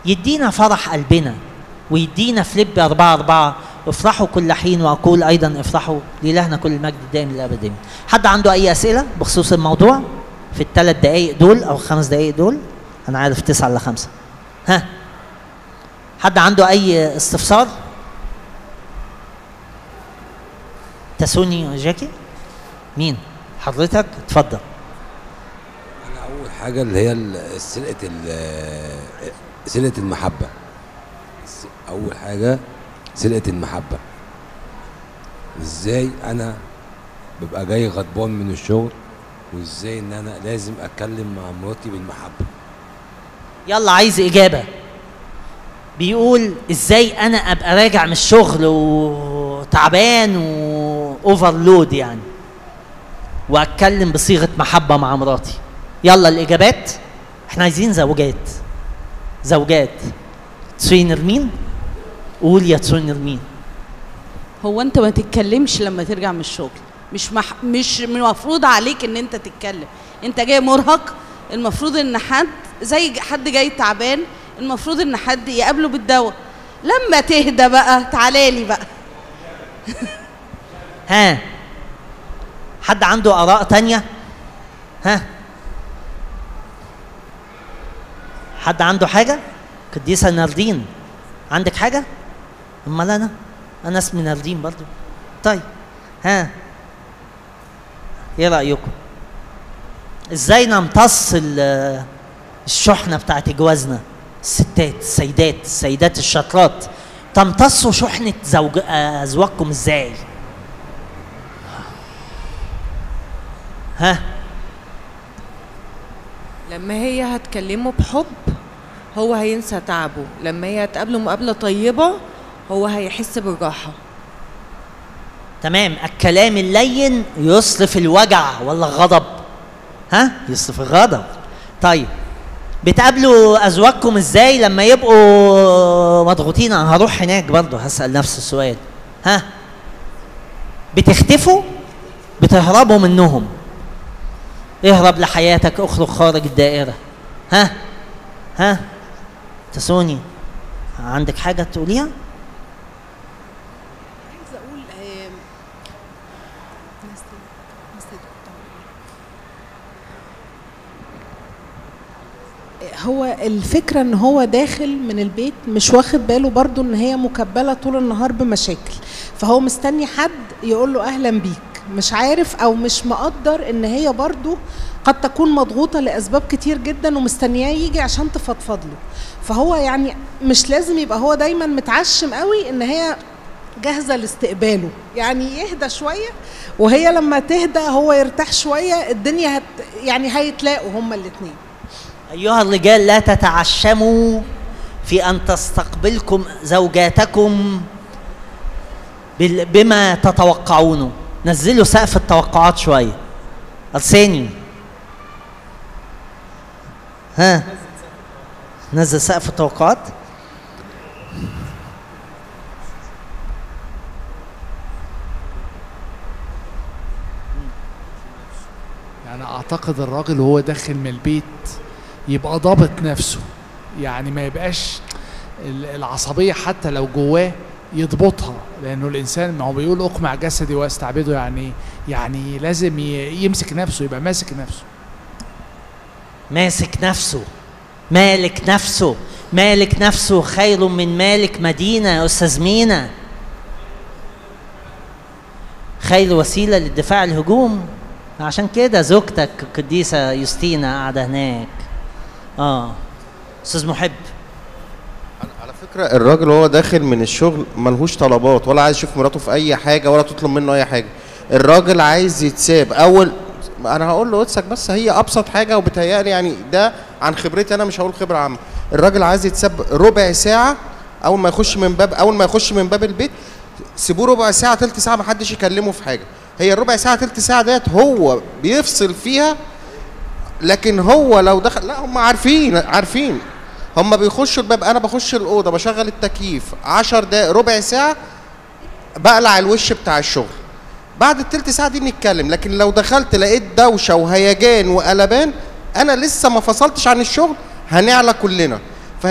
يدينا فرح قلبنا ويدينا فليب أربعة أربعة افرحوا كل حين وأقول أيضا افرحوا لإلهنا كل المجد الدائم للأبد حد عنده أي أسئلة بخصوص الموضوع في الثلاث دقايق دول أو الخمس دقايق دول أنا عارف تسعة إلا خمسة ها حد عنده أي استفسار تسوني جاكي مين حضرتك اتفضل انا اول حاجه اللي هي ال- سلقه ال- سلقه المحبه س- اول حاجه سلقه المحبه ازاي انا ببقى جاي غضبان من الشغل وازاي ان انا لازم اتكلم مع مراتي بالمحبه يلا عايز إجابة بيقول إزاي أنا أبقى راجع من الشغل وتعبان وأوفرلود يعني وأتكلم بصيغة محبة مع مراتي يلا الإجابات إحنا عايزين زوجات زوجات تسوي نرمين قول يا تسوي نرمين هو انت ما تتكلمش لما ترجع من الشغل مش مح... مش المفروض عليك ان انت تتكلم انت جاي مرهق المفروض ان حد زي ج- حد جاي تعبان المفروض ان حد يقابله بالدواء لما تهدى بقى تعالى لي بقى ها حد عنده آراء تانية ها حد عنده حاجة قديسة ناردين عندك حاجة امال انا انا اسمي ناردين برضو طيب ها ايه رأيكم ازاي نمتص ال- الشحنة بتاعت جوازنا الستات السيدات السيدات الشاطرات تمتصوا شحنة زوج آه، ازواجكم ازاي ها لما هي هتكلمه بحب هو هينسى تعبه لما هي هتقابله مقابلة طيبة هو هيحس بالراحة تمام الكلام اللين يصرف الوجع ولا الغضب ها يصرف الغضب طيب بتقابلوا ازواجكم ازاي لما يبقوا مضغوطين انا هروح هناك برضه هسال نفس السؤال ها بتختفوا بتهربوا منهم اهرب لحياتك اخرج خارج الدائره ها ها تسوني عندك حاجه تقوليها عايزه اقول آم، هو الفكرة ان هو داخل من البيت مش واخد باله برضو ان هي مكبلة طول النهار بمشاكل فهو مستني حد يقول له اهلا بيك مش عارف او مش مقدر ان هي برضو قد تكون مضغوطة لاسباب كتير جدا ومستنياه يجي عشان تفضفض له فهو يعني مش لازم يبقى هو دايما متعشم قوي ان هي جاهزة لاستقباله يعني يهدى شوية وهي لما تهدى هو يرتاح شوية الدنيا هت يعني هيتلاقوا هما الاتنين أيها الرجال لا تتعشموا في أن تستقبلكم زوجاتكم بال- بما تتوقعونه نزلوا سقف التوقعات شوية أرساني ها نزل سقف التوقعات يعني اعتقد الراجل وهو داخل من البيت يبقى ضابط نفسه يعني ما يبقاش ال- العصبيه حتى لو جواه يضبطها لانه الانسان ما هو بيقول اقمع جسدي واستعبده يعني يعني لازم ي- يمسك نفسه يبقى ماسك نفسه ماسك نفسه مالك نفسه مالك نفسه خير من مالك مدينة يا أستاذ مينا خير وسيلة للدفاع الهجوم عشان كده زوجتك القديسة يوستينا قاعدة هناك اه أستاذ محب على فكرة الراجل وهو داخل من الشغل ملهوش طلبات ولا عايز يشوف مراته في أي حاجة ولا تطلب منه أي حاجة الراجل عايز يتساب أول أنا هقول له واتسك بس هي أبسط حاجة وبتهيألي يعني ده عن خبرتي أنا مش هقول خبرة عامة الراجل عايز يتساب ربع ساعة أول ما يخش من باب أول ما يخش من باب البيت سيبوه ربع ساعة تلت ساعة محدش يكلمه في حاجة هي الربع ساعة تلت ساعة ديت هو بيفصل فيها لكن هو لو دخل لا هم عارفين عارفين هم بيخشوا الباب انا بخش الاوضه بشغل التكييف 10 دقائق ربع ساعه بقلع الوش بتاع الشغل بعد التلت ساعه دي بنتكلم لكن لو دخلت لقيت دوشه وهيجان وقلبان انا لسه ما فصلتش عن الشغل هنعلى كلنا